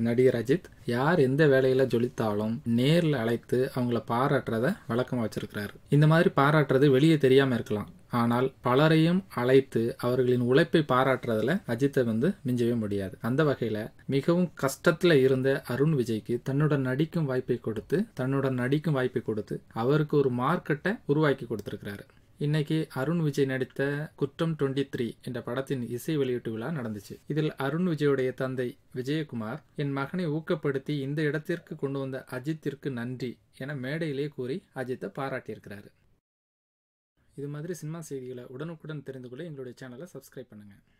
நடிகர் அஜித் யார் எந்த வேலையில ஜொலித்தாலும் நேர்ல அழைத்து அவங்கள பாராட்டுறத வழக்கமா வச்சிருக்கிறாரு இந்த மாதிரி பாராட்டுறது வெளியே தெரியாம இருக்கலாம் ஆனால் பலரையும் அழைத்து அவர்களின் உழைப்பை பாராட்டுறதுல அஜித்தை வந்து மிஞ்சவே முடியாது அந்த வகையில மிகவும் கஷ்டத்துல இருந்த அருண் விஜய்க்கு தன்னுடன் நடிக்கும் வாய்ப்பை கொடுத்து தன்னுடன் நடிக்கும் வாய்ப்பை கொடுத்து அவருக்கு ஒரு மார்க்கெட்டை உருவாக்கி கொடுத்திருக்கிறாரு இன்னைக்கு அருண் விஜய் நடித்த குற்றம் டுவெண்ட்டி த்ரீ என்ற படத்தின் இசை வெளியீட்டு விழா நடந்துச்சு இதில் அருண் விஜயுடைய தந்தை விஜயகுமார் என் மகனை ஊக்கப்படுத்தி இந்த இடத்திற்கு கொண்டு வந்த அஜித்திற்கு நன்றி என மேடையிலே கூறி அஜித்தை பாராட்டியிருக்கிறாரு இது மாதிரி சினிமா செய்திகளை உடனுக்குடன் தெரிந்து கொள்ள எங்களுடைய சேனலை சப்ஸ்கிரைப் பண்ணுங்கள்